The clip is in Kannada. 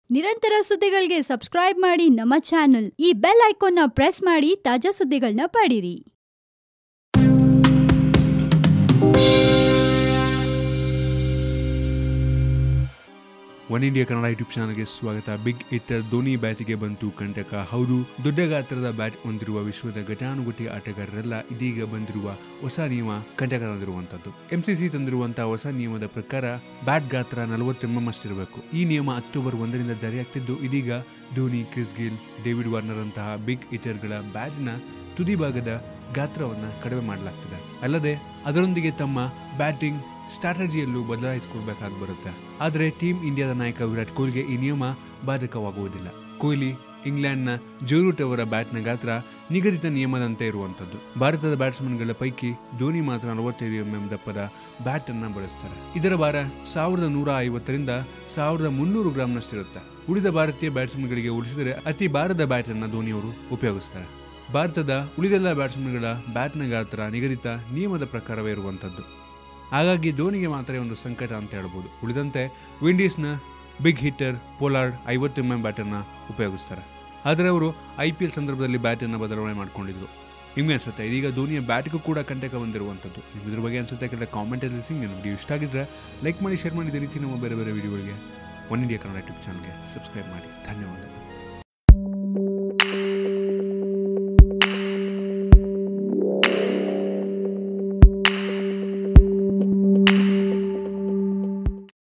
ನಿರಂತರ ಸುದ್ದಿಗಳಿಗೆ ಸಬ್ಸ್ಕ್ರೈಬ್ ಮಾಡಿ ನಮ್ಮ ಚಾನೆಲ್ ಈ ಬೆಲ್ ಐಕಾನ್ನ ಪ್ರೆಸ್ ಮಾಡಿ ತಾಜಾ ಸುದ್ದಿಗಳನ್ನ ಪಡೀರಿ ಒನ್ ಇಂಡಿಯಾ ಕನ್ನಡ ಯೂಟ್ಯೂಬ್ ಚಾನಲ್ಗೆ ಸ್ವಾಗತ ಬಿಗ್ ಹಿಟ್ಟರ್ ಧೋನಿ ಬ್ಯಾಟಿಗೆ ಬಂತು ಕಂಟಕ ಹೌದು ದೊಡ್ಡ ಗಾತ್ರದ ಬ್ಯಾಟ್ ಹೊಂದಿರುವ ವಿಶ್ವದ ಘಟಾನುಘಟಿ ಆಟಗಾರರೆಲ್ಲ ಇದೀಗ ಬಂದಿರುವ ಹೊಸ ನಿಯಮ ಕಂಟಕರಾಗಿರುವಂತದ್ದು ಎಂಸಿಸಿ ತಂದಿರುವಂತಹ ಹೊಸ ನಿಯಮದ ಪ್ರಕಾರ ಬ್ಯಾಟ್ ಗಾತ್ರ ನಲವತ್ತು ಎಂಎಂ ಅಷ್ಟಿರಬೇಕು ಈ ನಿಯಮ ಅಕ್ಟೋಬರ್ ಒಂದರಿಂದ ಜಾರಿಯಾಗ್ತಿದ್ದು ಇದೀಗ Dhoni Chris Gayle David Warner ಅಂತಹ ಬಿಗ್ ಹಿಟ್ಟರ್ಗಳ ಬ್ಯಾಟಿನ ತುದಿ ಭಾಗದ ಗಾತ್ರವನ್ನು ಕಡಿಮೆ ಮಾಡಲಾಗ್ತದೆ ಅಲ್ಲದೆ ಅದರೊಂದಿಗೆ ತಮ್ಮ ಬ್ಯಾಟಿಂಗ್ ಸ್ಟ್ರಾಟಜಿಯಲ್ಲೂ ಬದಲಾಯಿಸಿಕೊಳ್ಬೇಕಾಗಿ ಬರುತ್ತೆ ಆದರೆ ಟೀಮ್ ಇಂಡಿಯಾದ ನಾಯಕ ವಿರಾಟ್ ಕೊಹ್ಲಿಗೆ ಈ ನಿಯಮ ಬಾಧಕವಾಗುವುದಿಲ್ಲ ಕೊಹ್ಲಿ ಇಂಗ್ಲೆಂಡ್ನ ಜೋರೂಟ್ ಅವರ ಬ್ಯಾಟ್ನ ಗಾತ್ರ ನಿಗದಿತ ನಿಯಮದಂತೆ ಇರುವಂಥದ್ದು ಭಾರತದ ಬ್ಯಾಟ್ಸ್ಮನ್ಗಳ ಪೈಕಿ ಧೋನಿ ಮಾತ್ರ ನಲವತ್ತೈದು ಎಂಎಂ ದಪ್ಪದ ಬ್ಯಾಟ್ ಅನ್ನ ಬಳಸ್ತಾರೆ ಇದರ ಭಾರ ಸಾವಿರದ ನೂರ ಐವತ್ತರಿಂದ ಸಾವಿರದ ಮುನ್ನೂರು ಗ್ರಾಂನಷ್ಟಿರುತ್ತೆ ಉಳಿದ ಭಾರತೀಯ ಬ್ಯಾಟ್ಸ್ಮನ್ಗಳಿಗೆ ಹೋಲಿಸಿದರೆ ಅತಿ ಭಾರದ ಬ್ಯಾಟ್ ಅನ್ನ ಧೋನಿ ಅವರು ಉಪಯೋಗಿಸ್ತಾರೆ ಭಾರತದ ಉಳಿದೆಲ್ಲ ಬ್ಯಾಟ್ಸ್ಮನ್ಗಳ ಬ್ಯಾಟ್ನ ಗಾತ್ರ ನಿಗದಿತ ನಿಯಮದ ಪ್ರಕಾರವೇ ಇರುವಂಥದ್ದು ಹಾಗಾಗಿ ಧೋನಿಗೆ ಮಾತ್ರ ಒಂದು ಸಂಕಟ ಅಂತ ಹೇಳ್ಬೋದು ಉಳಿದಂತೆ ವಿಂಡೀಸ್ನ ಬಿಗ್ ಹಿಟ್ಟರ್ ಪೋಲಾರ್ಡ್ ಐವತ್ತು ಎಂ ಎಂ ಬ್ಯಾಟನ್ನು ಉಪಯೋಗಿಸ್ತಾರೆ ಆದರೆ ಅವರು ಐ ಪಿ ಎಲ್ ಸಂದರ್ಭದಲ್ಲಿ ಬ್ಯಾಟನ್ನು ಬದಲಾವಣೆ ಮಾಡ್ಕೊಂಡಿದ್ರು ನಿಮಗೆ ಅನ್ಸುತ್ತೆ ಇದೀಗ ಧೋನಿಯ ಬ್ಯಾಟ್ಗೂ ಕೂಡ ಕಂಟಕ ಬಂದಿರುವಂಥದ್ದು ನಿಮ್ಗೆ ಇದ್ರ ಬಗ್ಗೆ ಅನ್ಸುತ್ತೆ ಕೆಲ ಕಾಮೆಂಟಲ್ಲಿ ಸಿಂಗ್ ವಿಡಿಯೋ ಇಷ್ಟ ಆಗಿದ್ರೆ ಲೈಕ್ ಮಾಡಿ ಶೇರ್ ಮಾಡಿ ಇದೇ ರೀತಿ ನಮ್ಮ ಬೇರೆ ಬೇರೆ ವಿಡಿಯೋಗಳಿಗೆ ಒನ್ ಇಂಡಿಯಾ ಕನ್ನಡ ಯೂಟ್ಯೂಬ್ ಚಾನಲ್ಗೆ ಸಬ್ಸ್ಕ್ರೈಬ್ ಮಾಡಿ ಧನ್ಯವಾದ